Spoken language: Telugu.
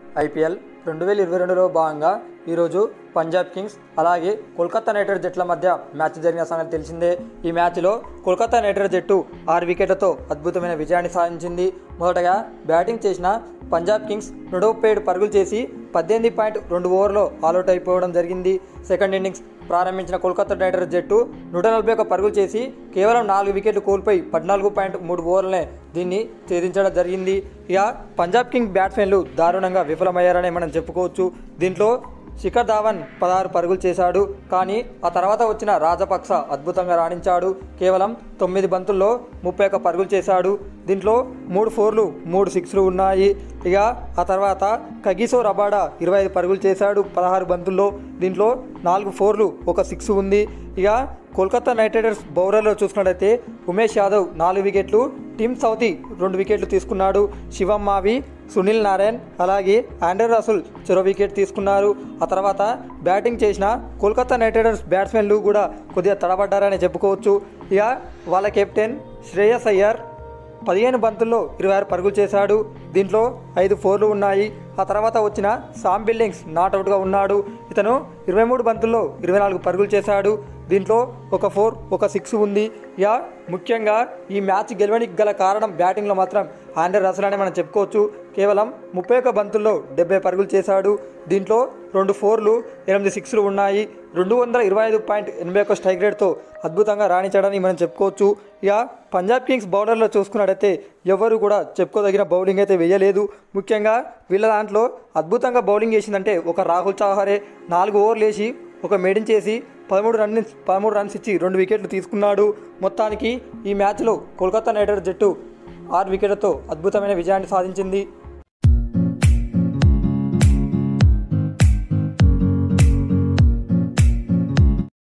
ఐపీఎల్ రెండు వేల ఇరవై రెండులో భాగంగా ఈరోజు పంజాబ్ కింగ్స్ అలాగే కోల్కతా నైట్ రైడర్స్ జట్ల మధ్య మ్యాచ్ జరిగిన సంగతి తెలిసిందే ఈ మ్యాచ్లో కోల్కతా నైట్ రైడర్స్ జట్టు ఆరు వికెట్లతో అద్భుతమైన విజయాన్ని సాధించింది మొదటగా బ్యాటింగ్ చేసిన పంజాబ్ కింగ్స్ నూట ముప్పై ఏడు పరుగులు చేసి పద్దెనిమిది పాయింట్ రెండు ఓవర్లో ఆల్అౌట్ అయిపోవడం జరిగింది సెకండ్ ఇన్నింగ్స్ ప్రారంభించిన కోల్కతా నైట్ రైడర్స్ జట్టు నూట నలభై ఒక్క పరుగులు చేసి కేవలం నాలుగు వికెట్లు కోల్పోయి పద్నాలుగు పాయింట్ మూడు ఓవర్లనే దీన్ని ఛేదించడం జరిగింది ఇక పంజాబ్ కింగ్ బ్యాట్స్మెన్లు దారుణంగా విఫలమయ్యారని మనం చెప్పుకోవచ్చు దీంట్లో శిఖర్ ధావన్ పదహారు పరుగులు చేశాడు కానీ ఆ తర్వాత వచ్చిన రాజపక్స అద్భుతంగా రాణించాడు కేవలం తొమ్మిది బంతుల్లో ముప్పై ఒక్క పరుగులు చేశాడు దీంట్లో మూడు ఫోర్లు మూడు సిక్స్లు ఉన్నాయి ఇక ఆ తర్వాత కగిసో రబాడా ఇరవై ఐదు పరుగులు చేశాడు పదహారు బంతుల్లో దీంట్లో నాలుగు ఫోర్లు ఒక సిక్స్ ఉంది ఇక కోల్కతా నైట్ రైడర్స్ బౌలర్లో చూసుకున్నట్టయితే ఉమేష్ యాదవ్ నాలుగు వికెట్లు టీమ్ సౌతి రెండు వికెట్లు తీసుకున్నాడు శివం మావి సునీల్ నారాయణ్ అలాగే ఆండర్ రసుల్ చెరో వికెట్ తీసుకున్నారు ఆ తర్వాత బ్యాటింగ్ చేసిన కోల్కతా నైట్ రైడర్స్ బ్యాట్స్మెన్లు కూడా కొద్దిగా తడబడ్డారని చెప్పుకోవచ్చు ఇక వాళ్ళ కెప్టెన్ శ్రేయస్ అయ్యర్ పదిహేను బంతుల్లో ఇరవై ఆరు పరుగులు చేశాడు దీంట్లో ఐదు ఫోర్లు ఉన్నాయి ఆ తర్వాత వచ్చిన సామ్ బిల్డింగ్స్ నాట్అవుట్గా ఉన్నాడు ఇతను ఇరవై మూడు బంతుల్లో ఇరవై నాలుగు పరుగులు చేశాడు దీంట్లో ఒక ఫోర్ ఒక సిక్స్ ఉంది యా ముఖ్యంగా ఈ మ్యాచ్ గెలవడానికి గల కారణం బ్యాటింగ్లో మాత్రం ఆండర్ రసల్ అని మనం చెప్పుకోవచ్చు కేవలం ముప్పై ఒక్క బంతుల్లో డెబ్బై పరుగులు చేశాడు దీంట్లో రెండు ఫోర్లు ఎనిమిది సిక్స్లు ఉన్నాయి రెండు వందల ఇరవై ఐదు పాయింట్ ఎనభై ఒక్క స్ట్రైక్ రేట్తో అద్భుతంగా రాణించడాన్ని మనం చెప్పుకోవచ్చు ఇక పంజాబ్ కింగ్స్ బౌలర్లో చూసుకున్నట్టయితే ఎవరు కూడా చెప్పుకోదగిన బౌలింగ్ అయితే వేయలేదు ముఖ్యంగా వీళ్ళ దాంట్లో అద్భుతంగా బౌలింగ్ చేసిందంటే ఒక రాహుల్ చౌహారే నాలుగు ఓవర్లు వేసి ఒక మెడిన్ చేసి పదమూడు రన్ పదమూడు రన్స్ ఇచ్చి రెండు వికెట్లు తీసుకున్నాడు మొత్తానికి ఈ మ్యాచ్లో కోల్కతా నైట్ రైడర్స్ జట్టు ఆరు వికెట్లతో అద్భుతమైన విజయాన్ని సాధించింది